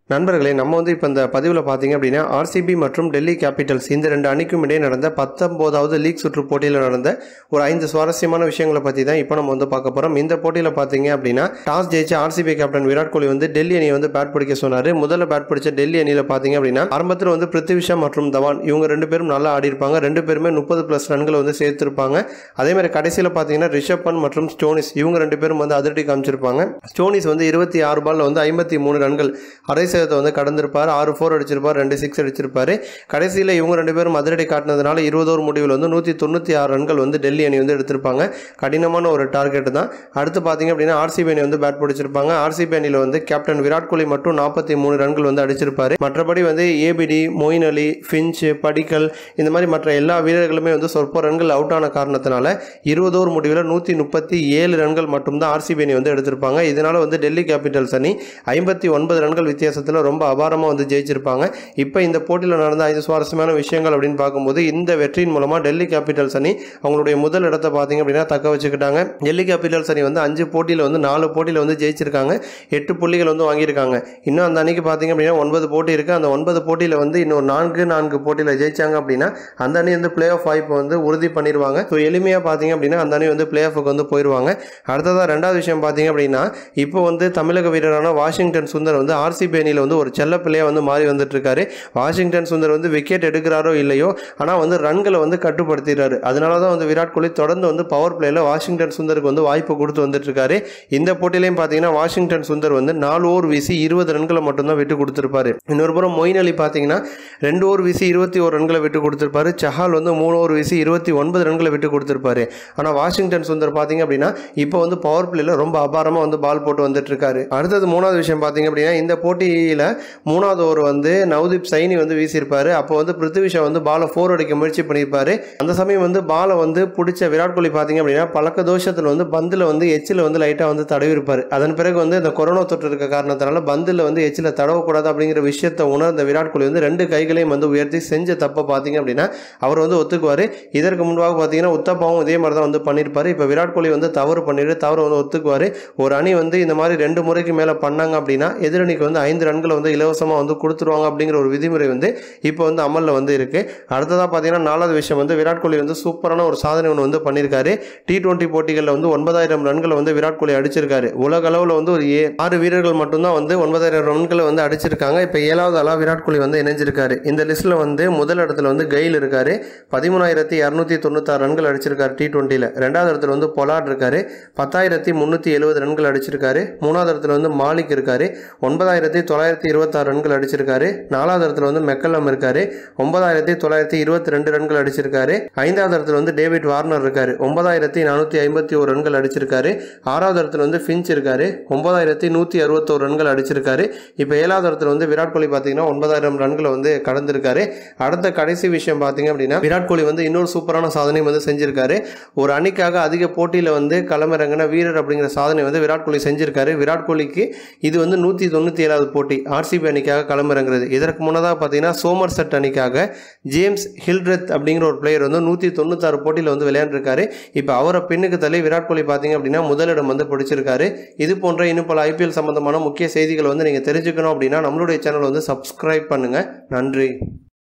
நண்பர்களே நம்ம வந்து இப்போ இந்த பதிவில் பார்த்தீங்க அப்படின்னா ஆர்சிபி மற்றும் டெல்லி கேபிட்டல்ஸ் இந்த ரெண்டு அணிக்கும் இடையே நடந்த பத்தொம்போதாவது லீக் சுற்று போட்டியில் நடந்த ஒரு ஐந்து சுவாரஸ்யமான விஷயங்களை பற்றி தான் இப்போ நம்ம வந்து பார்க்க போகிறோம் இந்த போட்டியில் பார்த்தீங்க அப்படின்னா டாஸ் ஜெயிச்சு ஆர்சிபி கேப்டன் விராட் கோலி வந்து டெல்லி அணியை வந்து பேட் பிடிக்க சொன்னார் முதல்ல பேட் பிடிச்ச டெல்லி அணியில் பார்த்தீங்க அப்படின்னா ஆரம்பத்தில் வந்து பிருத்திவிஷா மற்றும் தவான் இவங்க ரெண்டு பேரும் நல்லா ஆடி இருப்பாங்க ரெண்டு பேருமே முப்பது ப்ளஸ் ரன்களை வந்து சேர்த்திருப்பாங்க அதே மாதிரி கடைசியில் பார்த்தீங்கன்னா ரிஷப் பண்ட் மற்றும் ஸ்டோனிஸ் இவங்க ரெண்டு பேரும் வந்து அதிரடி காமிச்சிருப்பாங்க ஸ்டோனிஸ் வந்து இருபத்தி ஆறு பால்ல வந்து ஐம்பத்தி மூணு ரன்கள் அரை சதத்தை வந்து கடந்திருப்பார் ஆறு ஃபோர் அடிச்சிருப்பார் ரெண்டு சிக்ஸ் அடிச்சிருப்பாரு கடைசியில் இவங்க ரெண்டு பேரும் அதிரடி காட்டினதுனால இருபதோரு முடிவில் வந்து நூற்றி தொண்ணூற்றி ஆறு ரன்கள் வந்து டெல்லி அணி வந்து எடுத்திருப்பாங்க கடினமான ஒரு டார்கெட் தான் அடுத்து பார்த்தீங்க அப்படின்னா ஆர்சிபி அணி வந்து பேட் பிடிச்சிருப்பாங்க ஆர்சிபி அணியில் வந்து கேப்டன் விராட் கோலி மட்டும் நாற்பத்தி மூணு ரன்கள் வந்து அடிச்சிருப்பாரு மற்றபடி வந்து ABD Moeen Ali Finch Padikkal இந்த மாதிரி மற்ற எல்லா வீரர்களுமே வந்து சொற்ப ரன்கள் அவுட் ஆன காரணத்தினால இருபதோர் முடிவில் நூற்றி முப்பத்தி ஏழு ரன்கள் மட்டும்தான் ஆர்சிபி அணி வந்து எடுத்திருப்பாங்க இதனால வந்து டெல்லி கேபிட்டல்ஸ் அணி ஐம்பத்தி ஒன்பது ரன்கள் வித்தியாசத்தில் ரொம்ப அபாரமாக வந்து ஜெயிச்சிருப்பாங்க இப்போ இந்த போட்டியில் நடந்த ஐந்து சுவாரஸ்யமான விஷயங்கள் அப்படின்னு பார்க்கும்போது இந்த வெற்றியின் மூலமாக டெல்லி கேபிட்டல்ஸ் அணி அவங்களுடைய முதல் இடத்தை பார்த்தீங்க அப்படின்னா தக்க வச்சுக்கிட்டாங்க டெல்லி கேபிட்டல்ஸ் அணி வந்து அஞ்சு போட்டியில் வந்து நாலு போட்டியில் வந்து ஜெயிச்சிருக்காங்க எட்டு புள்ளிகள் வந்து வாங்கியிருக்காங்க இன்னும் அந்த அணிக்கு பார்த்தீங்க அப்படின்னா ஒன்பது போட்டி இருக்குது அந்த ஒன்பது போட்டியில் வந்து இன்னும் நான்கு நான்கு போட்டியில் ஜெயிச்சாங்க அப்படின்னா அந்த அணி வந்து பிளே ஆஃப் வாய்ப்பு வந்து உறுதி பண்ணிடுவாங்க ஸோ எளிமையாக பார்த்தீங்க அப்படின்னா அந்த அணி வந்து பிளே ஆஃபுக்கு வந்து போயிடுவாங்க அடுத்ததாக ரெண்டாவது விஷயம் பார்த்தீங்க அப்படின்னா இப்போ வந்து தமிழக வீரரான வாஷிங்டன் சுந்தர் வந்து ஆர்சிபி அணியில் வந்து ஒரு செல்ல பிள்ளையாக வந்து மாறி வந்துட்டு இருக்காரு வாஷிங்டன் சுந்தர் வந்து விக்கெட் எடுக்கிறாரோ இல்லையோ ஆனால் வந்து ரன்களை வந்து கட்டுப்படுத்திடுறாரு அதனால தான் வந்து விராட் கோலி தொடர்ந்து வந்து பவர் பிளேயில் வாஷிங்டன் சுந்தருக்கு வந்து வாய்ப்பு கொடுத்து வந்துட்டு இருக்காரு இந்த போட்டியிலையும் பார்த்தீங்கன்னா வாஷிங்டன் சுந்தர் வந்து நாலு ஓவர் வீசி இருபது ரன்களை மட்டும்தான் விட்டு கொடுத்துருப்பாரு இன்னொரு புறம் மொயின் அலி பார்த்தீங்கன்னா ரெண்டு ஓவர் வீசி இருபத்தி ஒரு ரன்களை விட்டு கொடுத்துருப்பாரு சஹால் வந்து மூணு ஓவர் வீசி இருபத்தி ஒன்பது ரன்களை விட்டு கொடுத்துருப்பாரு ஆனால் வாஷிங்டன் சுந்தர் பார்த்தீங்க அப்படின்னா இப்போ வந்து பவர் பிளேயில் ரொம்ப அபாரமாக வந்து பால் போட்டு வந்துட்டு இருக்காரு அடுத்தது மூணாவது விஷயம் பார்த்தீங்க அப்படின்னா இந்த போட்டியில் மூணாவது ஓவர் வந்து நவ்தீப் சைனி வந்து வீசியிருப்பாரு அப்போ வந்து பிருத்திவிஷா வந்து பாலை ஃபோர் அடிக்க முயற்சி பண்ணியிருப்பாரு அந்த சமயம் வந்து பாலை வந்து பிடிச்ச விராட் கோலி பார்த்தீங்க அப்படின்னா பழக்க தோஷத்தில் வந்து பந்தில் வந்து எச்சில் வந்து லைட்டாக வந்து தடவிருப்பார் அதன் பிறகு வந்து இந்த கொரோனா தொற்று இருக்க காரணத்தினால பந்தில் வந்து எச்சில் தடவக்கூடாது அப்படிங்கிற விஷயத்தை உணர்ந்த விராட் கோலி வந்து ரெண்டு கைகளையும் வந்து உயர்த்தி செஞ்ச தப்பை பார்த்தீங்க அப்படின்னா அவர் வந்து ஒத்துக்குவார் இதற்கு முன்பாக பார்த்தீங்கன்னா உத்தப்பாவும் இதே மாதிரி தான் வந்து பண்ணியிருப்பாரு இப்போ விராட் கோலி வந்து தவறு பண்ணிட்டு தவறு வந்து ஒத்துக்குவார் ஒரு அணி வந்து இந்த மாதிரி ரெண்டு முறைக்கு மேலே பண்ணாங்க அப்படின்னா எதிரணிக்கு வந்து ஐந்து ரன்களை வந்து இலவசமாக வந்து கொடுத்துருவாங்க அப்படிங்கிற ஒரு விதிமுறை வந்து இப்போ வந்து அமலில் வந்து இருக்குது அடுத்ததாக பார்த்தீங்கன்னா நாலாவது விஷயம் வந்து விராட் கோலி வந்து சூப்பரான ஒரு சாதனை ஒன்று வந்து பண்ணியிருக்காரு டி டுவெண்ட்டி போட்டிகளில் வந்து ஒன்பதாயிரம் ரன்களை வந்து விராட் கோலி அடிச்சிருக்காரு உலக அளவில் வந்து ஒரு ஏ ஆறு வீரர்கள் மட்டும்தான் வந்து ஒன்பதாயிரம் ரன்களை வந்து அடிச்சிருக்காங்க இப்போ ஏழாவது ஆளாக விராட் கோலி வந்து இணைஞ்சிருக்காரு இந்த லிஸ்ட்டில் வந்து முதல் இடத்துல வந்து கெயில் இருக்காரு பதிமூணாயிரத்தி இரநூத்தி தொண்ணூத்தாறு ரன்கள் அடிச்சிருக்காரு டி டுவெண்ட்டியில் ரெண்டாவது இடத்துல வந்து பொலாட் இருக்காரு பத்தாயிரத்தி முந்நூற்றி எழுபது ரன்கள் அடிச்சிருக்காரு மூணாவது இடத்துல வந்து மாலிக் இருக்காரு ஒன்பதாயிரத்தி தொள்ளாயிரத்தி இருபத்தாறு ரன்கள் அடிச்சிருக்காரு நாலாவது இடத்துல வந்து மெக்கல்லம் இருக்காரு ஒன்பதாயிரத்தி தொள்ளாயிரத்தி இருபத்தி ரெண்டு ரன்கள் அடிச்சிருக்காரு ஐந்தாவது இடத்துல வந்து டேவிட் வார்னர் இருக்காரு ஒன்பதாயிரத்தி நானூற்றி ஐம்பத்தி ஒரு ரன்கள் அடிச்சிருக்காரு ஆறாவது இடத்துல வந்து ஃபின்ச் இருக்காரு ஒன்பதாயிரத்தி நூற்றி அறுபத்தோரு ரன்கள் அடிச்சிருக்காரு இப்போ ஏழாவது இடத்துல வந்து விராட் கோலி பார்த்தீங்கன்னா ஒன்பதாயிரம் ரன்களை வந்து கடந்திருக்காரு அடுத்த கடைசி விஷயம் பார்த்தீங்க அப்படின்னா விராட் கோலி வந்து இன்னொரு சூப்பரான சாதனை வந்து செஞ்சிருக்காரு ஒரு அணிக்காக அதிக போட்டியில் வந்து களமிறங்கின வீரர் அப்படிங்கிற சாதனை வந்து விராட் கோலி செஞ்சிருக்காரு விராட் கோலிக்கு இது வந்து நூற்றி தொண்ணூற்றி ஏழாவது போட்டி ஆர்சிபி அணிக்காக களமிறங்குறது இதற்கு முன்னதாக பார்த்தீங்கன்னா சோமர் செட் அணிக்காக ஜேம்ஸ் ஹில்ட்ரெத் அப்படிங்கிற ஒரு பிளேயர் வந்து நூற்றி தொண்ணூத்தாறு போட்டியில் வந்து விளையாண்டுருக்காரு இப்போ அவரை பின்னுக்கு தள்ளி விராட் கோலி பார்த்தீங்க அப்படின்னா முதலிடம் வந்து பிடிச்சிருக்காரு இது போன்ற இன்னும் பல ஐபிஎல் சம்பந்தமான முக்கிய செய்திகளை வந்து நீங்கள் தெரிஞ்சுக்கணும் அப்படின்னா நம்மளுடைய சேனல் வந்து சப்ஸ்கிரைப் பண்ணுங்கள் நன்றி